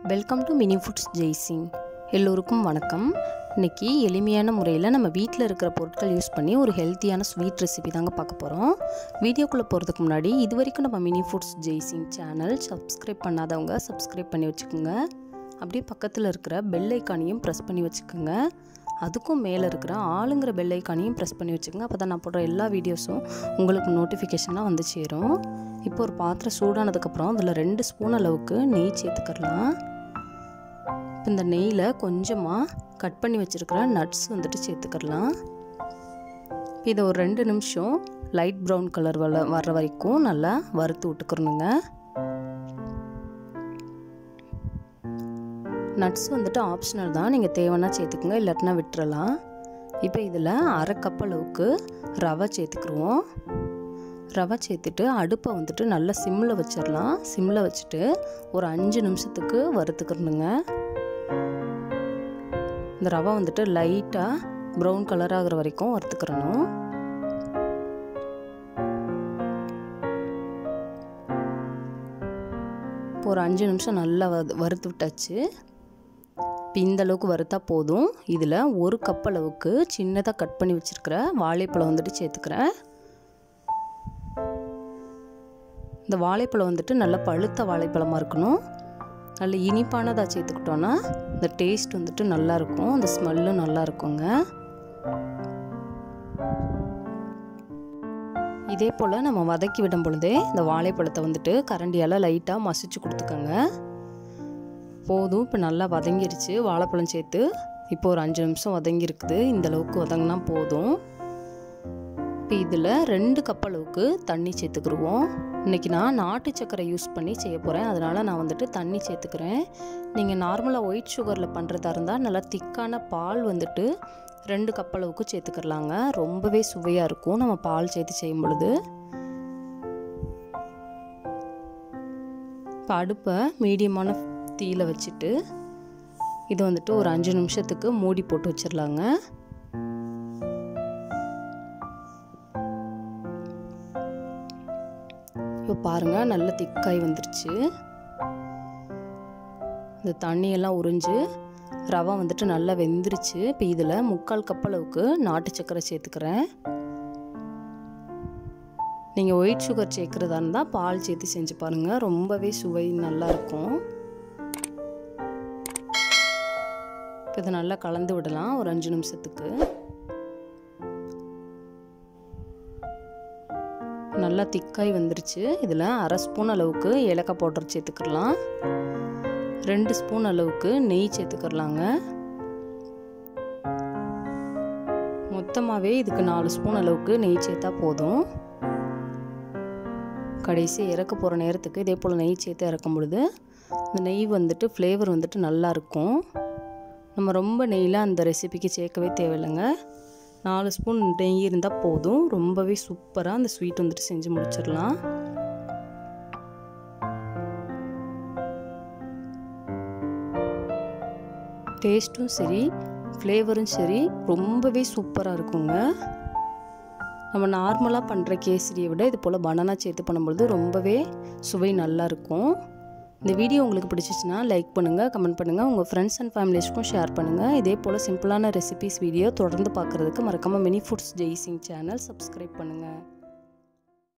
welcome to Mini Foods Jaisingh எல்லோருக்கும் வணக்கம் இன்னைக்கு எளிமையான முறையில் நம்ம வீட்டில் இருக்கிற பொருட்கள் யூஸ் பண்ணி ஒரு ஹெல்த்தியான ஸ்வீட் ரெசிபி தாங்க பார்க்க போகிறோம் வீடியோக்குள்ளே போகிறதுக்கு முன்னாடி இது வரைக்கும் நம்ம Mini Foods Jaisingh channel subscribe பண்ணாதவங்க சப்ஸ்கிரைப் பண்ணி வச்சுக்கோங்க அப்படியே பக்கத்தில் இருக்கிற பெல் ஐக்கானையும் ப்ரெஸ் பண்ணி வச்சுக்கோங்க அதுக்கும் மேலே இருக்கிற ஆளுங்கிற பெல் ஐக்கானையும் ப்ரெஸ் பண்ணி வச்சுக்கோங்க அப்போ தான் நான் போடுற எல்லா வீடியோஸும் உங்களுக்கு நோட்டிஃபிகேஷனாக வந்து சேரும் இப்போ ஒரு பாத்திரம் சூடானதுக்கப்புறம் அதில் ரெண்டு ஸ்பூன் அளவுக்கு நெய் சேர்த்துக்கலாம் இப்போ இந்த நெய்யில் கொஞ்சமாக கட் பண்ணி வச்சுருக்கிற நட்ஸ் வந்துட்டு சேர்த்துக்கலாம் இதை ஒரு ரெண்டு நிமிஷம் லைட் ப்ரௌன் கலர் வர வர்ற வரைக்கும் நல்லா வறுத்து விட்டுக்கிறணுங்க நட்ஸ் வந்துட்டு ஆப்ஷனல் தான் நீங்கள் தேவைன்னா சேர்த்துக்குங்க இல்லாட்டினா விட்டுறலாம் இப்போ இதில் அரை கப் அளவுக்கு ரவை சேர்த்துக்குருவோம் ரவை சேர்த்துட்டு அடுப்பை வந்துட்டு நல்லா சிம்மில் வச்சிடலாம் சிம்மில் வச்சுட்டு ஒரு அஞ்சு நிமிஷத்துக்கு வறுத்துக்கிறணுங்க இந்த ரவை வந்துட்டு லைட்டாக ப்ரௌன் கலர் ஆகிற வரைக்கும் வறுத்துக்கிறணும் இப்போ ஒரு அஞ்சு நிமிஷம் நல்லா வ வறுத்து விட்டாச்சு இப்போ இந்த அளவுக்கு வறுத்தா போதும் இதில் ஒரு கப் அளவுக்கு சின்னதாக கட் பண்ணி வச்சுருக்கிற வாழைப்பழம் வந்துட்டு சேர்த்துக்கிறேன் இந்த வாழைப்பழம் வந்துட்டு நல்லா பழுத்த வாழைப்பழமாக இருக்கணும் நல்ல இனிப்பானதாக சேர்த்துக்கிட்டோன்னா இந்த டேஸ்ட் வந்துட்டு நல்லாயிருக்கும் அந்த ஸ்மெல்லும் நல்லா இருக்குங்க இதே போல் நம்ம வதக்கி விடும் பொழுதே இந்த வாழைப்பழத்தை வந்துட்டு கரண்டியால் லைட்டாக மசிச்சு கொடுத்துக்கோங்க போதும் இப்போ நல்லா வதங்கிருச்சு வாழைப்பழம் சேர்த்து இப்போ ஒரு அஞ்சு நிமிஷம் வதங்கியிருக்குது இந்த அளவுக்கு வதங்கினா போதும் இப்போ இதில் ரெண்டு கப் அளவுக்கு தண்ணி சேர்த்துக்கிடுவோம் இன்றைக்கி நான் நாட்டு சக்கரை யூஸ் பண்ணி செய்ய போகிறேன் அதனால் நான் வந்துட்டு தண்ணி சேர்த்துக்கிறேன் நீங்கள் நார்மலாக ஒயிட் சுகரில் பண்ணுறதா இருந்தால் நல்லா திக்கான பால் வந்துட்டு ரெண்டு கப் அளவுக்கு சேர்த்துக்கிறலாங்க ரொம்பவே சுவையாக இருக்கும் நம்ம பால் சேர்த்து செய்யும் பொழுது இப்போ அடுப்பை மீடியமான தீயில் வச்சுட்டு இது வந்துட்டு ஒரு அஞ்சு நிமிஷத்துக்கு மூடி போட்டு வச்சிடலாங்க இப்போ பாருங்கள் நல்ல திக்காய் வந்துருச்சு இந்த தண்ணியெல்லாம் உறிஞ்சு ரவை வந்துட்டு நல்லா வெந்துருச்சு இப்போ இதில் முக்கால் கப் அளவுக்கு நாட்டு சக்கரை சேர்த்துக்கிறேன் நீங்கள் ஒயிட் சுகர் சேர்க்குறதா இருந்தால் பால் சேர்த்து செஞ்சு பாருங்கள் ரொம்பவே சுவை நல்லாயிருக்கும் இப்போ இதை நல்லா கலந்து விடலாம் ஒரு அஞ்சு நிமிஷத்துக்கு நல்லா திக்காய் வந்துருச்சு இதில் அரை ஸ்பூன் அளவுக்கு ஏலக்காய் பவுடர் சேர்த்துக்கலாம் ரெண்டு ஸ்பூன் அளவுக்கு நெய் சேர்த்துக்கிறலாங்க மொத்தமாகவே இதுக்கு நாலு ஸ்பூன் அளவுக்கு நெய் சேர்த்தா போதும் கடைசி இறக்க போகிற நேரத்துக்கு இதே போல் நெய் சேர்த்து இறக்கும் பொழுது இந்த நெய் வந்துட்டு ஃப்ளேவர் வந்துட்டு நல்லாயிருக்கும் நம்ம ரொம்ப நெய்லாம் அந்த ரெசிபிக்கு சேர்க்கவே தேவையில்லைங்க நாலு ஸ்பூன் நெய் இருந்தால் போதும் ரொம்பவே சூப்பராக அந்த ஸ்வீட் வந்துட்டு செஞ்சு முடிச்சிடலாம் டேஸ்ட்டும் சரி ஃப்ளேவரும் சரி ரொம்பவே சூப்பராக இருக்குங்க நம்ம நார்மலாக பண்ணுற கேசரியை விட இது போல் பனானா சேர்த்து பண்ணும்பொழுது ரொம்பவே சுவை நல்லாயிருக்கும் இந்த வீடியோ உங்களுக்கு பிடிச்சிச்சின்னா லைக் பண்ணுங்கள் கமெண்ட் பண்ணுங்கள் உங்கள் ஃப்ரெண்ட்ஸ் அண்ட் ஃபேமிலிஸ்க்கும் ஷேர் பண்ணுங்கள் இதே போல் சிம்பிளான ரெசிபிஸ் வீடியோ தொடர்ந்து பார்க்குறதுக்கு மறக்காமல் Mini Foods Jaisingh channel subscribe பண்ணுங்கள்